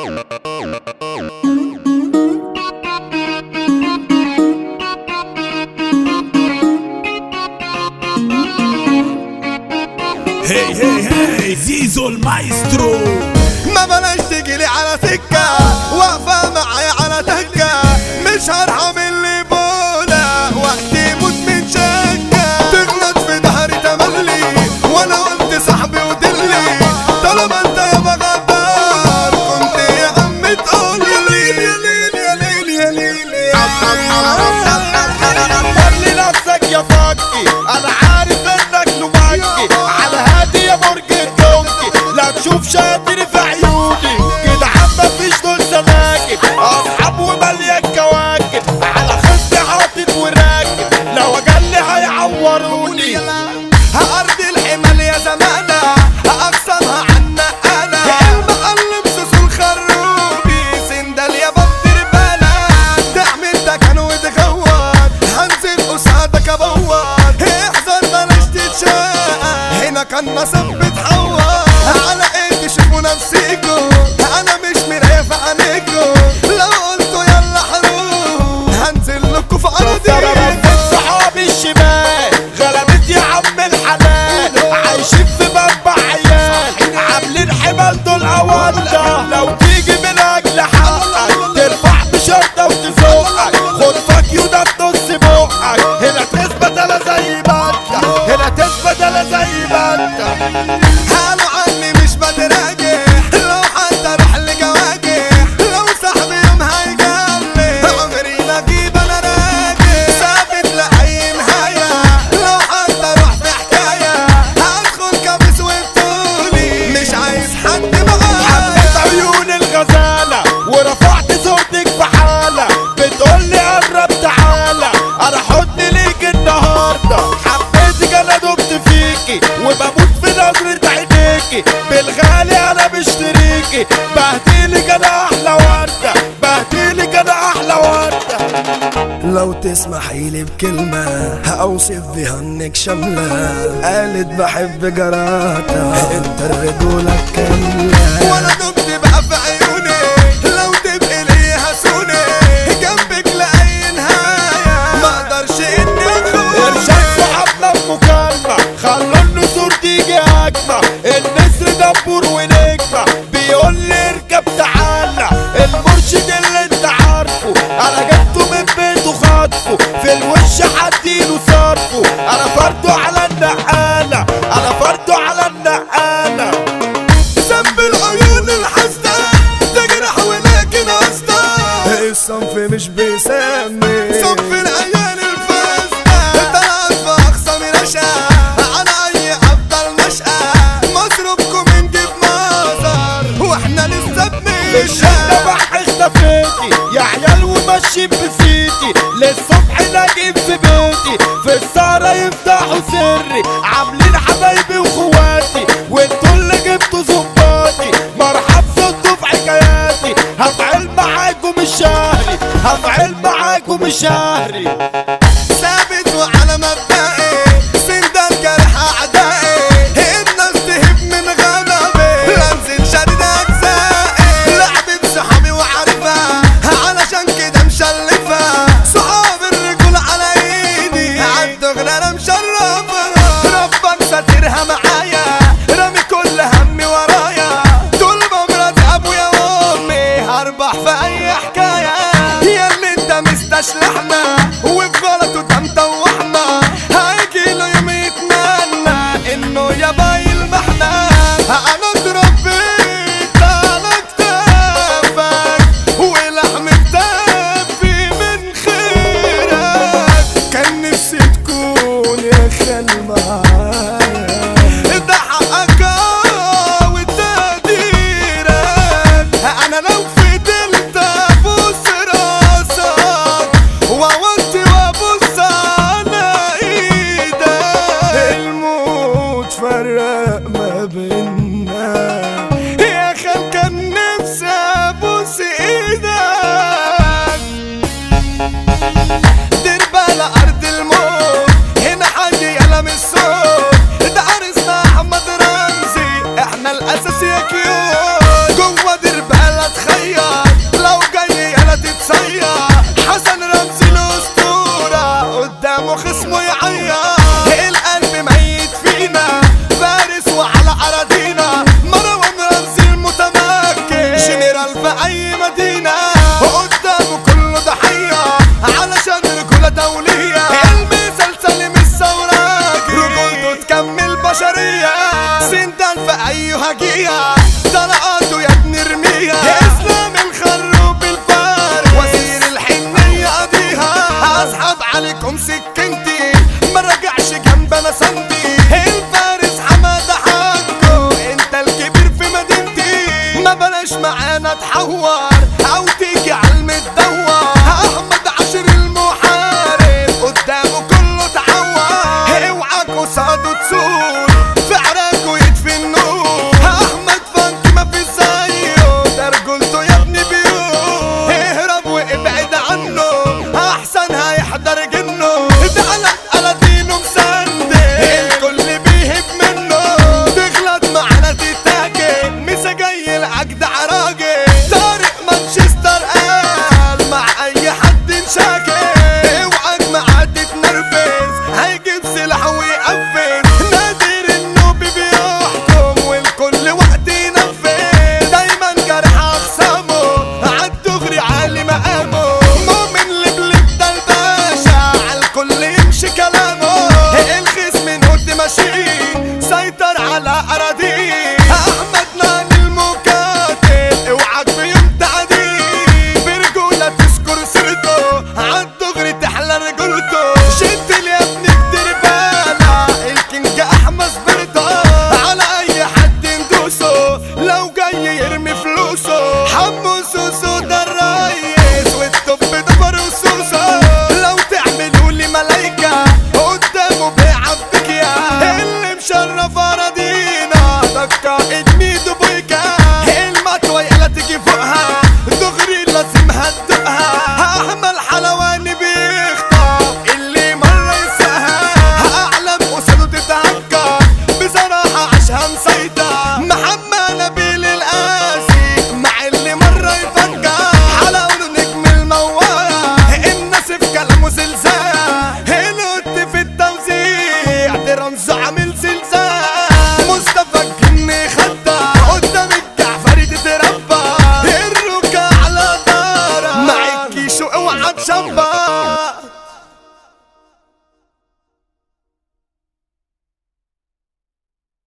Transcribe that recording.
هي هي هي زيزو المايسترو ما بلاش تجيلي على سكة واقفة معايا على تكة مش هرحم اللي بولا وقتي يموت من شكة تغلط في ظهري تملي وانا قلت صاحبي ودلي طالما انت يا غدار كنت يا عم تقول لي يا ليل يا ليل يا ليل خلي نفسك يا فكي انا عارف انك لوماكي على هادي يا برج الدونكي لا تشوف شاطر في عيوني كده عم مفيش دول سناكب اصحاب ومالية كواكب على خصي حاطط وراكب لو اجلي هيعوروني أرض الحمل يا زمانة أقسمها عنا أنا المقلب سوس الخروبي سندل يا بطر بلد تعمل تكن وتغوط هنزل قصادك أبوط احذر بلاش تتشاق هنا كان نصب بتحور على ايه تشوفوا نفسيكوا أنا مش مراية في عينيكوا لو قلتوا يلا حروب هنزل لكوا في ضربت أرضي صحابي الشمال غلبت يا عم الحلال عايشين في منبع عيال عاملين حمال دول أولا لو تيجي من أجل حقك ترفع بشرطة وتفوقك خد فاكيو ده تنص بقك هنا تثبت أنا زي ما أنت هنا تثبت أنا زي ما أنت قالوا عني مش بتراجع لو حتى راح لجواجع لو صاحبي يوم هيجلي عمري ما اجيب انا راجع ثابت لاي نهايه لو حتى روح في حكايه هدخل كابس وبطولي مش عايز حد معايا حبيت عيون الغزالة ورفعت صوتك في حالة بتقولي قرب تعالى انا حضن ليك النهاردة حبيتك انا دمت فيكي وبموت في نظرة عينيكي بالغالي انا مشتريكي بهديلك انا احلى وردة بهديلك انا احلى وردة لو تسمحي لي بكلمة هأوصف بها انك شاملة قالت بحب جراتها انت الرجولة كاملة وانا دمت بقى في عيوني لو تبقي لي هسوني جنبك لأي نهاية ما اقدرش اني ارشاد صحابنا بمكالمة خلوا النسور تيجي هجمة النسر دبور ونجمة بيقول لي اركب تعالى المرشد اللي انت عارفه انا جبته من بيته خاطفه في الوش حديله صرفه انا فرده على النقالة انا فرده على النقالة ذنب العيون الحسدة تجرح ولكن قصدها الصنف مش بيسمي صنف العيال الفاسدة طلعت في أقصى من أشقى على أي أفضل نشأة مصروفكم من جيب مصر وإحنا لسه الشهدة بنشقى بح اختفيتي يا عيال وماشيين بسيتي للصبح ناجي في بيتي في السهرة يفتحوا سري عاملين حبايبي واخواتي وانتوا اللي جبتوا ظباطي مرحب صدوا في حكاياتي هفعل معاكم الشهري هفعل معاكم الشهري ثابت وعلى مبدئي سندال جرح أعدائي الناس تهب من غضبي لانزل شديد أجزائي لعبة صحابي وعارفها علشان كده مشلفة صحاب الرجول على ايدي عالدغري انا مشرفة ربك ساترها معايا رامي كل همي ورايا طول ما مرات ابويا وامي هربح في اي حكاية يا اللي انت مستشلحنا وفي غلطه ده مطوحنا هيجي له يوم يتمنى انه يبقى يلمحنا انا اتربيت على كتافك ولحم كتافي من خيرك كان نفسي تكون يا خال معايا ده حقك آه وتقديرك انا لو فضلت ابوس راسك واوصل تحور او تيجي على المدور احمد عاشر المحارب قدامه كله تعور اوعاك قصاده تسور في عراكه يطفي النور احمد فانك ما في زيه ده رجولته يا ابني بيوت اهرب وابعد عنه احسن هيحضر جنه ده على قلادينه مسند الكل بيهب منه تغلط معانا تتاكل مسا جاي العجدع راجل طارق مانشستر قال مع اي حد نشاكل اوعاك معاه تتنرفز هيجيب سلاح ويقفز نادر النوبي بيحكم والكل وقت ينفذ دايما جرح اخصامه عالدغري عالي مقامه مؤمن لبلب ده الباشا عالكل يمشي كلامه الخصم نود ماشي سيطر على اراضيه احمد نان المكاتب اوعاك في يوم تعدي برجولة تذكر سيرته عالدغري تحلى رجولته شد يا ابني كتير بالا الكينج احمد برضه على اي حد ندوسه لو جاي يرمي فلوسه حمصه